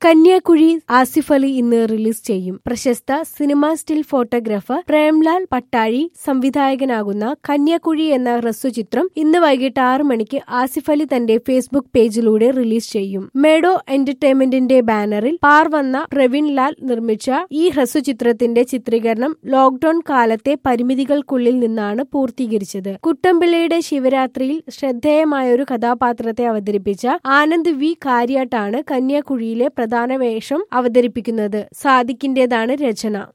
കന്യാകുഴി ആസിഫ് അലി ഇന്ന് റിലീസ് ചെയ്യും പ്രശസ്ത cinema still photographer Premlal Pattazhi സംവിധായകനാകുന്ന കന്യാകുഴി എന്ന ഹ്രസ്വചിത്രം ഇന്ന് വൈകിട്ട് ആറു മണിക്ക് ആസിഫ് അലി തന്റെ ഫേസ്ബുക്ക് പേജിലൂടെ റിലീസ് ചെയ്യും മേഡോ എന്റർടൈൻമെന്റിന്റെ ബാനറിൽ പാർ വന്ന പ്രവീൺ ലാൽ നിർമ്മിച്ച ഈ ഹ്രസ്വചിത്രത്തിന്റെ ചിത്രീകരണം ലോക്ഡൌൺ കാലത്തെ പരിമിതികൾക്കുള്ളിൽ നിന്നാണ് പൂർത്തീകരിച്ചത് കുട്ടമ്പിള്ളയുടെ ശിവരാത്രിയിൽ ശ്രദ്ധേയമായ ഒരു കഥാപാത്രത്തെ അവതരിപ്പിച്ച ആനന്ദ് വി കാര്യാട്ടാണ് കന്യാകുഴിയിലെ പ്രധാന വേഷം അവതരിപ്പിക്കുന്നത് സാദിഖിന്റേതാണ് രചന